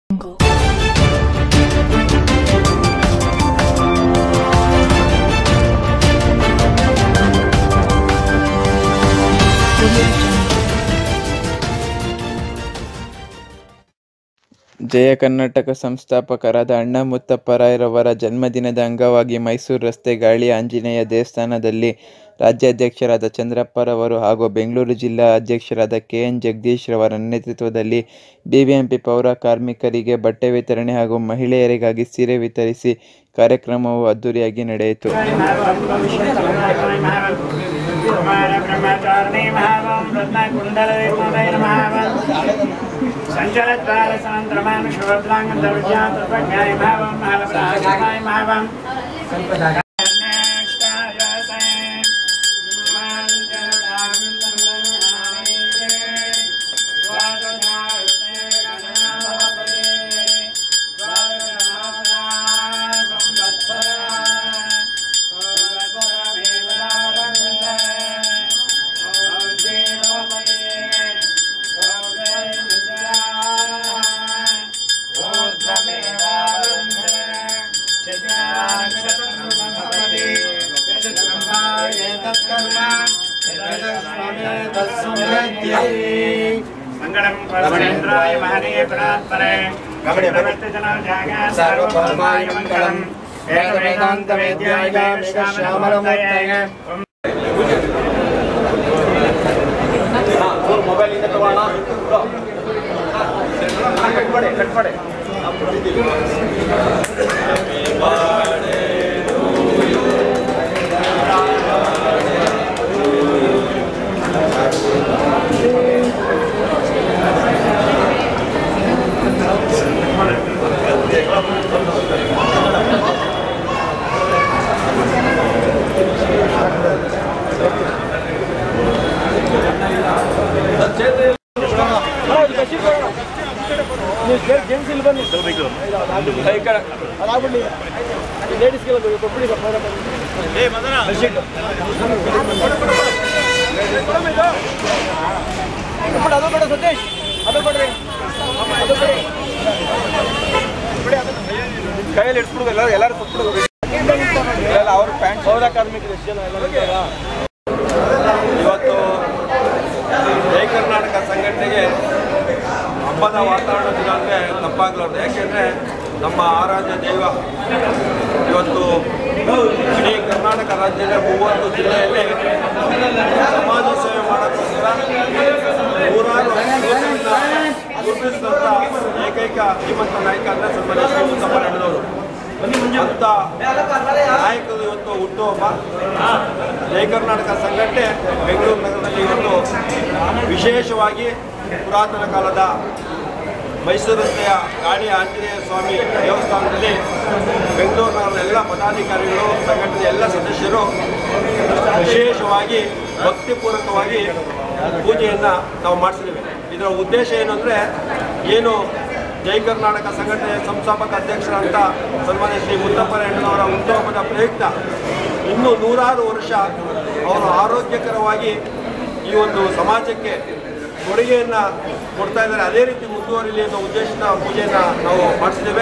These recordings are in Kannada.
Jungle. Audio Jungle. ಜಯ ಕರ್ನಾಟಕ ಸಂಸ್ಥಾಪಕರಾದ ಅಣ್ಣ ಮುತ್ತಪ್ಪರಾಯರವರ ಜನ್ಮದಿನದ ಅಂಗವಾಗಿ ಮೈಸೂರು ರಸ್ತೆ ಗಾಳಿ ಆಂಜನೇಯ ದೇವಸ್ಥಾನದಲ್ಲಿ ರಾಜ್ಯಾಧ್ಯಕ್ಷರಾದ ಚಂದ್ರಪ್ಪರವರು ಹಾಗೂ ಬೆಂಗಳೂರು ಜಿಲ್ಲಾ ಅಧ್ಯಕ್ಷರಾದ ಕೆ ಎನ್ ಜಗದೀಶ್ ರವರ ನೇತೃತ್ವದಲ್ಲಿ ಬಿಬಿಎಂಪಿ ಪೌರ ಕಾರ್ಮಿಕರಿಗೆ ಬಟ್ಟೆ ವಿತರಣೆ ಹಾಗೂ ಮಹಿಳೆಯರಿಗಾಗಿ ಸೀರೆ ವಿತರಿಸಿ ಕಾರ್ಯಕ್ರಮವು ಅದ್ದೂರಿಯಾಗಿ ನಡೆಯಿತು ಬ್ರಹ್ಮಚಾರಣಿ ಮಹಾವಂ ರತ್ನಕುಂಡಲೈ ಮಹಾವಂ ಸಂಚಲದ್ವಾರ ಸನಂತರಮಾನು ಶುಭದ್ರಾಂಗದರ್ವ್ಯಾತೃಪಜ್ಞಾಯ ಮಹಾವಂ ಮಹಾಲಪ್ರಾಯ ಮಹಾವಂ ಮಂಗಳಂ ಪರಮೇಂದ್ರಾಯ ಮಹನೀಯ ಪರಾತ್ಪರೆ ಸರ್ವಧರ್ಮಾಯ ಮಂಗಳಂ ವೇದಾಂತ ವೇದ್ಯಾಯ ಶ್ಯಾಮಲಮೂರ್ತಯೇ ಕೈಯಲ್ಲಿ ಇಡ್ಸ್ಬಿಡುದು ಎಲ್ಲರೂ ಎಲ್ಲರೂ ಕೊಟ್ಬಿಡುದು ಇಲ್ಲ ಅವ್ರ ಪ್ಯಾಂಟ್ ಪೌರ ಕಾರ್ಮಿಕರು ಎಷ್ಟು ಜನ ಎಲ್ಲ ಇದ್ದಾರಾ? ಇವತ್ತು ಜೈ ಕರ್ನಾಟಕ ಸಂಘಟನೆಗೆ ಹಬ್ಬದ ವಾತಾವರಣ ದಿನ ಅಂದರೆ ತಪ್ಪಾಗಲಾರ್ದು ಯಾಕೆಂದರೆ ನಮ್ಮ ಆರಾಧ್ಯ ದೈವ ಇವತ್ತು ಇಡೀ ಕರ್ನಾಟಕ ರಾಜ್ಯದ ಮೂವತ್ತು ಜಿಲ್ಲೆಯಲ್ಲಿ ಸಮಾಜ ಸೇವೆ ಮಾಡೋಕ್ಕೋಸ್ಕರ ನೂರಾರು ಯುವಕರನ್ನ ಗುರುತಿಸಿದಂಥ ಏಕೈಕ ಶ್ರೀಮಂತ ನಾಯಕ ಅಂದರೆ ಸನ್ಮಾನ್ಯ ಶ್ರೀ ಮುತ್ತಪ್ಪ ನಡೆದವರು ಅಂತ ನಾಯಕರು ಇವತ್ತು ಹುಟ್ಟುಹಬ್ಬ ಜೈ ಕರ್ನಾಟಕ ಸಂಘಟನೆ ಬೆಂಗಳೂರು ನಗರದಲ್ಲಿ ಇವತ್ತು ವಿಶೇಷವಾಗಿ ಪುರಾತನ ಕಾಲದ ಮೈಸೂರು ರಸ್ತೆಯ ಗಾಡಿ ಆಂಜನೇಯ ಸ್ವಾಮಿ ದೇವಸ್ಥಾನದಲ್ಲಿ ಬೆಂಗಳೂರು ನಗರದ ಎಲ್ಲ ಪದಾಧಿಕಾರಿಗಳು ಸಂಘಟನೆಯ ಎಲ್ಲ ಸದಸ್ಯರು ವಿಶೇಷವಾಗಿ ಭಕ್ತಿಪೂರ್ವಕವಾಗಿ ಪೂಜೆಯನ್ನು ನಾವು ಮಾಡಿಸಿದ್ದೇವೆ ಇದರ ಉದ್ದೇಶ ಏನು ಅಂದರೆ ಏನು ಜೈ ಕರ್ನಾಟಕ ಸಂಘಟನೆಯ ಸಂಸ್ಥಾಪಕ ಅಧ್ಯಕ್ಷರಂತ ಸನ್ಮಾನ್ಯ ಶ್ರೀ ಮುತ್ತಪ್ಪನವರ ಹುಟ್ಟುಹಬ್ಬದ ಪ್ರಯುಕ್ತ ಇನ್ನೂ ನೂರಾರು ವರ್ಷ ಅವರು ಆರೋಗ್ಯಕರವಾಗಿ ಈ ಒಂದು ಸಮಾಜಕ್ಕೆ ಕೊಡುಗೆಯನ್ನು ಕೊಡ್ತಾ ಇದ್ದಾರೆ ಅದೇ ರೀತಿ ಮುಂದುವರಿಲಿ ಅನ್ನೋ ಉದ್ದೇಶದ ಪೂಜೆಯನ್ನು ನಾವು ಮಾಡಿಸಿದ್ದೇವೆ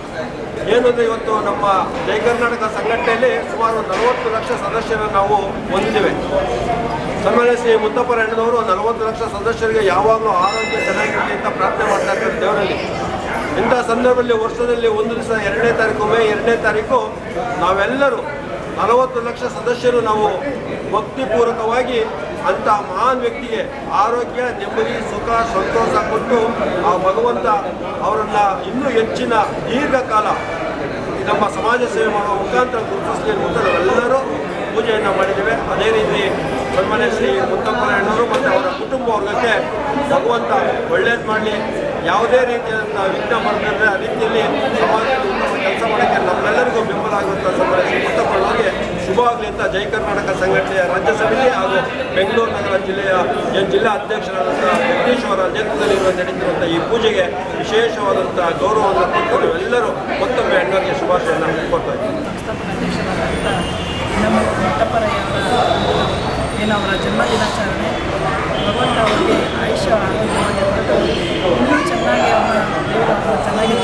ಏನು ಅಂದರೆ ಇವತ್ತು ನಮ್ಮ ಜೈ ಕರ್ನಾಟಕ ಸಂಘಟನೆಯಲ್ಲಿ ಸುಮಾರು ನಲವತ್ತು ಲಕ್ಷ ಸದಸ್ಯರನ್ನು ನಾವು ಹೊಂದಿದ್ದೇವೆ ಸನ್ಮಾನ್ಯ ಶ್ರೀ ಮುತ್ತಪ್ಪ ರೆಡ್ಡನವರು ನಲವತ್ತು ಲಕ್ಷ ಸದಸ್ಯರಿಗೆ ಯಾವಾಗಲೂ ಆರೋಗ್ಯ ಚೆನ್ನಾಗಿರಲಿ ಅಂತ ಪ್ರಾರ್ಥನೆ ಮಾಡ್ತಾ ಇರ್ತಾರೆ ದೇವರಲ್ಲಿ ಇಂಥ ಸಂದರ್ಭದಲ್ಲಿ ವರ್ಷದಲ್ಲಿ ಒಂದು ದಿವಸ ಎರಡನೇ ತಾರೀಕು ಮೇ ಎರಡನೇ ತಾರೀಕು ನಾವೆಲ್ಲರೂ ನಲವತ್ತು ಲಕ್ಷ ಸದಸ್ಯರು ನಾವು ಭಕ್ತಿಪೂರ್ವಕವಾಗಿ ಅಂಥ ಮಹಾನ್ ವ್ಯಕ್ತಿಗೆ ಆರೋಗ್ಯ ನೆಮ್ಮದಿ ಸುಖ ಸಂತೋಷ ಕೊಟ್ಟು ಆ ಭಗವಂತ ಅವರನ್ನು ಇನ್ನೂ ಹೆಚ್ಚಿನ ದೀರ್ಘಕಾಲ ನಮ್ಮ ಸಮಾಜ ಸೇವೆ ಮಾಡುವ ಮುಖಾಂತರ ಗುರುತಿಸಲಿ ಅಂತ ನಾವೆಲ್ಲರೂ ಪೂಜೆಯನ್ನು ಮಾಡಿದ್ದೇವೆ ಅದೇ ರೀತಿ ಸನ್ಮಾನ್ಯ ಶ್ರೀ ಮುತ್ತಪ್ಪನವರು ಮತ್ತು ಅವರ ಕುಟುಂಬ ವರ್ಗಕ್ಕೆ ಭಗವಂತ ಒಳ್ಳೇದು ಮಾಡಲಿ ಯಾವುದೇ ರೀತಿಯಾದಂಥ ವಿಘ್ನ ಬರದಿದ್ದರೆ ಆ ರೀತಿಯಲ್ಲಿ ಸಮಾಜದಲ್ಲಿ ಉತ್ತಮ ಕೆಲಸ ಮಾಡೋಕ್ಕೆ ನಮ್ಮೆಲ್ಲರಿಗೂ ಬೆಂಬಲ ಆಗುವಂಥ ಸನ್ಮಾನ್ಯ ಶ್ರೀ ಮುತ್ತಪ್ಪನವರಿಗೆ ಶುಭವಾಗಲಿ ಅಂತ ಜೈ ಕರ್ನಾಟಕ ಸಂಘಟನೆಯ ರಾಜ್ಯ ಸಮಿತಿ ಹಾಗೂ ಬೆಂಗಳೂರು ನಗರ ಜಿಲ್ಲೆಯ ಏನು ಜಿಲ್ಲಾ ಅಧ್ಯಕ್ಷರಾದಂಥ ಜಗದೀಶ್ ಅವರ ನೇತೃತ್ವದಲ್ಲಿ ನಡೀತಿರುವಂಥ ಈ ಪೂಜೆಗೆ ವಿಶೇಷವಾದಂಥ ಗೌರವವನ್ನು ಕೊಟ್ಟು ನಾವೆಲ್ಲರೂ ಮತ್ತೊಮ್ಮೆ ಅಣ್ಣರಿಗೆ ಶುಭಾಶಯವನ್ನು ಕೊಡ್ತಾ ಇದ್ದೀವಿ ಸಂಸ್ಥಾಪನಾಧ್ಯಕ್ಷರಾದಂಥ ನಮ್ಮ ಮುತ್ತಪ್ಪರಯ್ಯವರ ಏನು ಅವರ ಜನ್ಮ ದಿನಾಚರಣೆ ಭಗವಂತ ಅವರಿಗೆ ಆಯುಷ್ಯ ಆರೋಗ್ಯವಾಗಿರಬೇಕು ಇನ್ನೂ ಚೆನ್ನಾಗಿ ಅವರ ದೇವರು ಅವ್ರನ್ನ ಚೆನ್ನಾಗಿ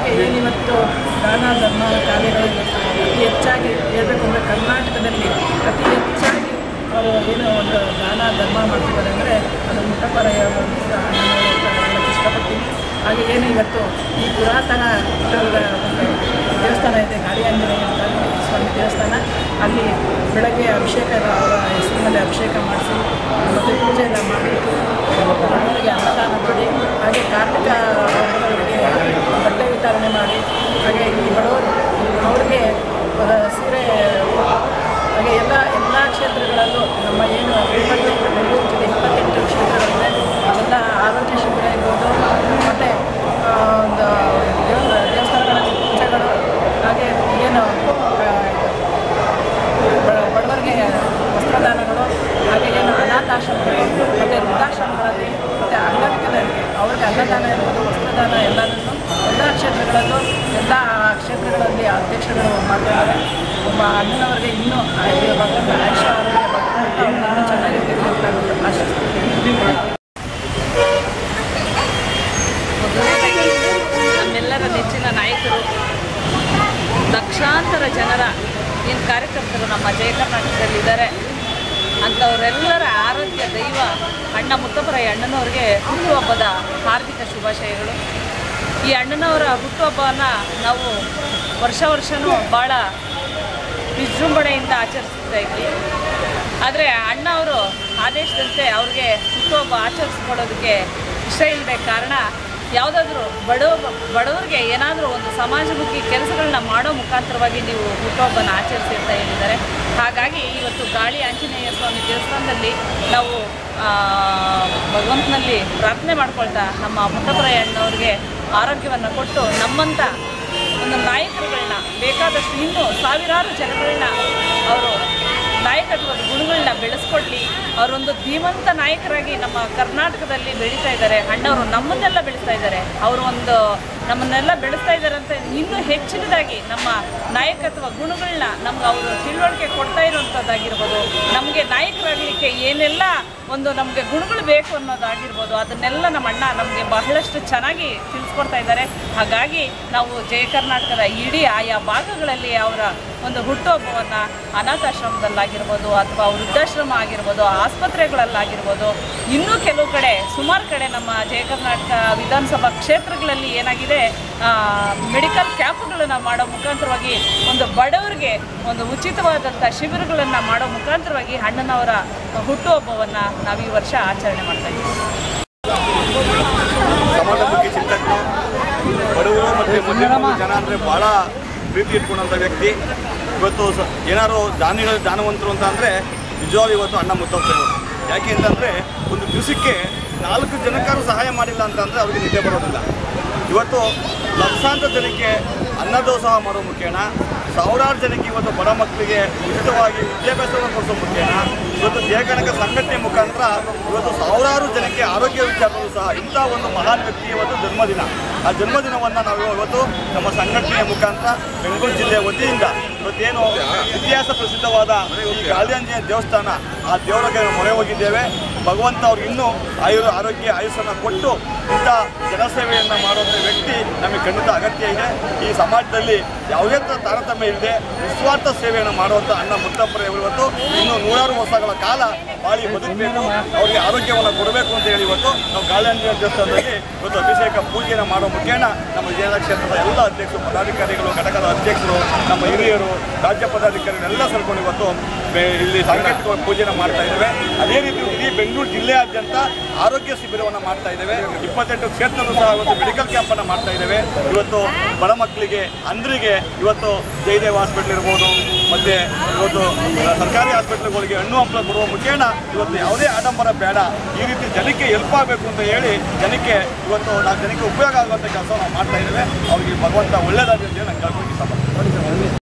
ಹಾಗೆ ಏನಿವತ್ತು ದಾನ ಧರ್ಮ ಕಾರ್ಯಗಳು ಇವತ್ತು ಅತಿ ಹೆಚ್ಚಾಗಿ ಹೇಳಬೇಕು ಅಂದರೆ ಕರ್ನಾಟಕದಲ್ಲಿ ಅತಿ ಹೆಚ್ಚಾಗಿ ಅವರು ಏನೋ ಒಂದು ದಾನ ಧರ್ಮ ಮಾಡ್ತಿದ್ದಾರೆ ಅಂದರೆ ಅದು ಮುಟ್ಟಪರಾಯ ಅಂತ ನಾನು ಹೇಳಕ್ಕೆ ಇಷ್ಟಪಡ್ತೀನಿ ಹಾಗೆ ಏನು ಇವತ್ತು ಈ ಪುರಾತನ ಇಷ್ಟದ ಒಂದು ದೇವಸ್ಥಾನ ಇದೆ ಗಾಳಿ ಆಂಜನೇಯ ಅಂತ ಸ್ವಾಮಿ ದೇವಸ್ಥಾನ ಅಲ್ಲಿ ಬೆಳಗ್ಗೆ ಅಭಿಷೇಕ ಅವರ ಹೆಸರಿನಲ್ಲಿ ಅಭಿಷೇಕ ಮಾಡಿಸಿ ಮತ್ತು ಪೂಜೆ ಎಲ್ಲ ಮಾಡಿ ಬಡವರಿಗೆ ಅನ್ನದಾನ ಮಾಡಿ ಹಾಗೆ ಕಾರ್ಮಿಕ ವರ್ಗದವರಿಗೆ ಬಟ್ಟೆ ವಿತರಣೆ ಮಾಡಿ ಹಾಗೆ ಈ ಬಡವರು ಅವ್ರಿಗೆ ಅಹ್, ಸೀರೆ ಹಾಗೆ ಎಲ್ಲ ಎಲ್ಲ ಕ್ಷೇತ್ರಗಳಲ್ಲೂ ನಮ್ಮ ಏನು ಇಪ್ಪತ್ತೆಂಟು ಬೆಂಗಳೂರು ಜಿಲ್ಲೆ ಇಪ್ಪತ್ತೆಂಟು ಕ್ಷೇತ್ರಗಳಿದೆ ಎಲ್ಲ ಆರೋಗ್ಯ ಶಿಬಿರ ಇರ್ಬೋದು ಮತ್ತು ಒಂದು ದೇವ ದೇವಸ್ಥಾನಗಳಲ್ಲಿ ಪೂಜೆಗಳು ಹಾಗೆ ಏನು ಆ, ಬಡ- ಬಡವರಿಗೆ ವಸ್ತ್ರದಾನಗಳು ಹಾಗೆ ಏನು ಅನಾಥಾಶ್ರಮಗಳು ಮತ್ತು ವೃದ್ಧಾಶ್ರಮಗಳಲ್ಲಿ ಮತ್ತು ಅಂಗವಿಕಲರಿಗೆ ಅವ್ರಿಗೆ ಅನ್ನದಾನ ಇರ್ಬೋದು ವಸ್ತ್ರದಾನ ಎಲ್ಲದನ್ನು ಎಲ್ಲ ಕ್ಷೇತ್ರಗಳಲ್ಲೂ ಎಲ್ಲ ಕ್ಷೇತ್ರಗಳಲ್ಲಿ ಅಧ್ಯಕ್ಷಗಳು ಮಾಡ್ತಾರೆ ಒಬ್ಬ ಅಣ್ಣನವರಿಗೆ ಇನ್ನೂ ಆಯುಷ್ಯ ಭಗವಂತ ಆಯುಷ ಆರೋಗ್ಯ ಭಗವಂತ ಅವ್ರನ್ನ ಇನ್ನೂ ಚೆನ್ನಾಗಿರ್ಬೇಕು ಅಂತ ಆಶಿಸ್ತೀನಿ ಮೊದಲನೇದಾಗಿ ನಮ್ಮೆಲ್ಲರ ನೆಚ್ಚಿನ ನಾಯಕರು ಲಕ್ಷಾಂತರ ಜನರ ಏನು ಕಾರ್ಯಕರ್ತರು ನಮ್ಮ ಜಯ ಕರ್ನಾಟಕದಲ್ಲಿದ್ದಾರೆ ಅಂಥವರೆಲ್ಲರ ಆರೋಗ್ಯ ದೈವ ಅಣ್ಣ ಮುತ್ತಪರಾಯ ಅಣ್ಣನವ್ರಿಗೆ ಹುಟ್ಟುಹಬ್ಬದ ಹಾರ್ದಿಕ ಶುಭಾಶಯಗಳು ಈ ಅಣ್ಣನವರ ಹುಟ್ಟುಹಬ್ಬವನ್ನು ನಾವು ವರ್ಷ ವರ್ಷವೂ ಭಾಳ ವಿಜೃಂಭಣೆಯಿಂದ ಆಚರಿಸ್ತಾ ಇದ್ವಿ ಆದರೆ ಅಣ್ಣ ಅವರು ಆದೇಶದಂತೆ ಅವ್ರಿಗೆ ಹುಟ್ಟುಹಬ್ಬ ಆಚರಿಸ್ಕೊಳ್ಳೋದಕ್ಕೆ ಇಷ್ಟ ಇಲ್ಲದೆ ಕಾರಣ ಯಾವುದಾದ್ರೂ ಬಡವ ಬಡವರಿಗೆ ಏನಾದರೂ ಒಂದು ಸಮಾಜಮುಖಿ ಕೆಲಸಗಳನ್ನ ಮಾಡೋ ಮುಖಾಂತರವಾಗಿ ನೀವು ಹುಟ್ಟುಹಬ್ಬನ ಆಚರಿಸಿ ಅಂತ ಹೇಳಿದ್ದಾರೆ ಹಾಗಾಗಿ ಇವತ್ತು ಗಾಳಿ ಆಂಜನೇಯ ಸ್ವಾಮಿ ದೇವಸ್ಥಾನದಲ್ಲಿ ನಾವು ಆ, ಭಗವಂತನಲ್ಲಿ ಪ್ರಾರ್ಥನೆ ಮಾಡ್ಕೊಳ್ತಾ ನಮ್ಮ ಮುತ್ತಪರಾಯ ಅಣ್ಣವ್ರಿಗೆ ಆರೋಗ್ಯವನ್ನು ಕೊಟ್ಟು ನಮ್ಮಂಥ ಒಂದು ನಾಯಕರುಗಳನ್ನ ಬೇಕಾದಷ್ಟು ಇನ್ನೂ ಸಾವಿರಾರು ಜನಗಳನ್ನ ಅವರು ನಾಯಕತ್ವದ ಗುಣಗಳನ್ನ ಬೆಳೆಸ್ಕೊಡ್ಲಿ ಅವರೊಂದು ಧೀಮಂತ ನಾಯಕರಾಗಿ ನಮ್ಮ ಕರ್ನಾಟಕದಲ್ಲಿ ಬೆಳೀತಾ ಇದ್ದಾರೆ ಅಣ್ಣವರು ನಮ್ಮನ್ನೆಲ್ಲ ಬೆಳೆಸ್ತಾ ಇದ್ದಾರೆ ಅವರು ಒಂದು ನಮ್ಮನ್ನೆಲ್ಲ ಬೆಳೆಸ್ತಾ ಇದ್ದಾರೆ ಅಂತ ಇನ್ನೂ ಹೆಚ್ಚಿನದಾಗಿ ನಮ್ಮ ನಾಯಕತ್ವ ಗುಣಗಳನ್ನ ನಮ್ಗೆ ಅವರು ತಿಳುವಳಿಕೆ ಕೊಡ್ತಾ ಇರುವಂಥದ್ದಾಗಿರ್ಬೋದು ನಮಗೆ ನಾಯಕರಾಗಲಿಕ್ಕೆ ಏನೆಲ್ಲ ಒಂದು ನಮಗೆ ಗುಣಗಳು ಬೇಕು ಅನ್ನೋದಾಗಿರ್ಬೋದು ಅದನ್ನೆಲ್ಲ ನಮ್ಮ ಅಣ್ಣ ನಮಗೆ ಬಹಳಷ್ಟು ಚೆನ್ನಾಗಿ ತಿಳಿಸ್ಕೊಡ್ತಾ ಇದ್ದಾರೆ ಹಾಗಾಗಿ ನಾವು ಜಯ ಕರ್ನಾಟಕದ ಇಡೀ ಆಯಾ ಭಾಗಗಳಲ್ಲಿ ಅವರ ಒಂದು ಹುಟ್ಟುಹಬ್ಬವನ್ನು ಅನಾಥಾಶ್ರಮದಲ್ಲಾಗಿರ್ಬೋದು ಅಥವಾ ವೃದ್ಧಾಶ್ರಮ ಆಗಿರ್ಬೋದು ಆಸ್ಪತ್ರೆಗಳಲ್ಲಾಗಿರ್ಬೋದು ಇನ್ನೂ ಕೆಲವು ಕಡೆ ಸುಮಾರು ಕಡೆ ನಮ್ಮ ಜಯ ಕರ್ನಾಟಕ ವಿಧಾನಸಭಾ ಕ್ಷೇತ್ರಗಳಲ್ಲಿ ಏನಾಗಿದೆ ಮೆಡಿಕಲ್ ಕ್ಯಾಂಪ್ಗಳನ್ನು ಮಾಡೋ ಮುಖಾಂತರವಾಗಿ ಒಂದು ಬಡವರಿಗೆ ಒಂದು ಉಚಿತವಾದಂಥ ಶಿಬಿರಗಳನ್ನು ಮಾಡೋ ಮುಖಾಂತರವಾಗಿ ಅಣ್ಣನವರ ಹುಟ್ಟುಹಬ್ಬವನ್ನು ನಾವು ಈ ವರ್ಷ ಆಚರಣೆ ಮಾಡ್ತಾ ಇದ್ದೀವಿ ಸಮಾಜಮುಖಿ ಚಿಂತಕರು ಬಡವರು ಮತ್ತು ಮಧ್ಯಮ ಜನ ಅಂದರೆ ಭಾಳ ಪ್ರೀತಿ ಇಟ್ಕೊಂಡಂಥ ವ್ಯಕ್ತಿ ಇವತ್ತು ಸ ಏನಾದ್ರು ದಾನಿಗಳು ದಾನವಂತರು ಅಂತ ಅಂದರೆ ನಿಜವಾಗ್ಲೂ ಇವತ್ತು ಅಣ್ಣ ಮುತ್ತಪ್ಪರು ಯಾಕೆ ಅಂತಂದರೆ ಒಂದು ದಿವಸಕ್ಕೆ ನಾಲ್ಕು ಜನಕ್ಕಾರು ಸಹಾಯ ಮಾಡಿಲ್ಲ ಅಂತಂದರೆ ಅವ್ರಿಗೆ ನಿದ್ದೆ ಬರೋದಿಲ್ಲ ಇವತ್ತು ಲಕ್ಷಾಂತರ ಜನಕ್ಕೆ ಅನ್ನದಾಸೋಹ ಮಾಡೋ ಮುಖೇನ ಸಾವಿರಾರು ಜನಕ್ಕೆ ಇವತ್ತು ಬಡ ಮಕ್ಕಳಿಗೆ ಉಚಿತವಾಗಿ ವಿದ್ಯಾಭ್ಯಾಸವನ್ನು ಕೊಡಿಸೋ ಮುಖೇನ ಇವತ್ತು ಜಯಗಣಕ ಸಂಘಟನೆ ಮುಖಾಂತರ ಇವತ್ತು ಸಾವಿರಾರು ಜನಕ್ಕೆ ಆರೋಗ್ಯ ವಿಚಾರದಲ್ಲೂ ಸಹ ಇಂಥ ಒಂದು ಮಹಾನ್ ವ್ಯಕ್ತಿ ಇವತ್ತು ಜನ್ಮದಿನ ಆ ಜನ್ಮದಿನವನ್ನು ನಾವು ಇವತ್ತು ನಮ್ಮ ಸಂಘಟನೆಯ ಮುಖಾಂತರ ಬೆಂಗಳೂರು ಜಿಲ್ಲೆಯ ವತಿಯಿಂದ ಇವತ್ತೇನು ಇತಿಹಾಸ ಪ್ರಸಿದ್ಧವಾದ ಈ ಗಾಳಿಯಾಂಜನೇಯ ದೇವಸ್ಥಾನ ಆ ದೇವರಿಗೆ ನಾವು ಮೊರೆ ಹೋಗಿದ್ದೇವೆ ಭಗವಂತ ಅವ್ರಿಗೆ ಇನ್ನೂ ಆಯುರ್ ಆರೋಗ್ಯ ಆಯುಷನ್ನು ಕೊಟ್ಟು ಇಂಥ ಜನಸೇವೆಯನ್ನು ಮಾಡುವಂಥ ವ್ಯಕ್ತಿ ನಮಗೆ ಖಂಡಿತ ಅಗತ್ಯ ಇದೆ ಈ ಸಮಾಜದಲ್ಲಿ ಯಾವುದೇ ಥರ ತಾರತಮ್ಯ ಇಲ್ಲದೆ ನಿಸ್ವಾರ್ಥ ಸೇವೆಯನ್ನು ಮಾಡುವಂಥ ಅಣ್ಣ ಮುತ್ತಪ್ಪರ ಇವತ್ತು ಇನ್ನು ನೂರಾರು ವರ್ಷಗಳ ಕಾಲ ಬಾಳಿ ಬದುಕಬೇಕು ಅವರಿಗೆ ಆರೋಗ್ಯವನ್ನು ಕೊಡಬೇಕು ಅಂತ ಹೇಳಿ ಇವತ್ತು ನಾವು ಗಾಳಿಯಾಂಜನೇಯ ದೇವಸ್ಥಾನದಲ್ಲಿ ಇವತ್ತು ಅಭಿಷೇಕ ಪೂಜೆಯನ್ನು ಮಾಡೋ ಮುಖೇನ ನಮ್ಮ ಜಯಲ ಕ್ಷೇತ್ರದ ಎಲ್ಲ ಅಧ್ಯಕ್ಷರು ಪದಾಧಿಕಾರಿಗಳು ಘಟಕದ ಅಧ್ಯಕ್ಷರು ನಮ್ಮ ಹಿರಿಯರು ರಾಜ್ಯ ಪದಾಧಿಕಾರಿಗಳು ಎಲ್ಲ ಸೇರ್ಕೊಂಡು ಇವತ್ತು ಬೆ- ಇಲ್ಲಿ ಸಾಂಕೇತಿಕ ಪೂಜೆನ ಮಾಡ್ತಾ ಇದ್ದೇವೆ ಅದೇ ರೀತಿ ಇಡೀ ಬೆಂಗಳೂರು ಜಿಲ್ಲೆಯಾದ್ಯಂತ ಆರೋಗ್ಯ ಶಿಬಿರವನ್ನು ಮಾಡ್ತಾ ಇದ್ದೇವೆ ಇಪ್ಪತ್ತೆಂಟು ಕ್ಷೇತ್ರದಲ್ಲೂ ಸಹ ಇವತ್ತು ಮೆಡಿಕಲ್ ಕ್ಯಾಂಪನ್ನು ಮಾಡ್ತಾ ಇದ್ದೇವೆ ಇವತ್ತು ಬಡ ಮಕ್ಕಳಿಗೆ ಅಂದ್ರಿಗೆ ಇವತ್ತು ಜಯದೇವ್ ಹಾಸ್ಪಿಟ್ಲ್ ಇರ್ಬೋದು ಮತ್ತು ಇವತ್ತು ಸರ್ಕಾರಿ ಹಾಸ್ಪಿಟ್ಲ್ಗಳಿಗೆ ಹಣ್ಣು ಹಂಪಲ ಕೊಡುವ ಮುಖೇನ ಇವತ್ತು ಯಾವುದೇ ಆಡಂಬರ ಬೇಡ ಈ ರೀತಿ ಜನಕ್ಕೆ ಹೆಲ್ಪ್ ಆಗಬೇಕು ಅಂತ ಹೇಳಿ ಜನಕ್ಕೆ ಇವತ್ತು ನಾವು ಜನಕ್ಕೆ ಉಪಯೋಗ ಆಗುವಂಥ ಕೆಲಸ ನಾವು ಮಾಡ್ತಾ ಇದ್ದೇವೆ ಅವ್ರಿಗೆ ಭಗವಂತ ಒಳ್ಳೆಯದಾಗಲಿ ಅಂತ ಹೇಳಿ ನಾನು ಕೇಳ್ಕೊಂಡು ಇಷ್ಟಪಡ್ತೀನಿ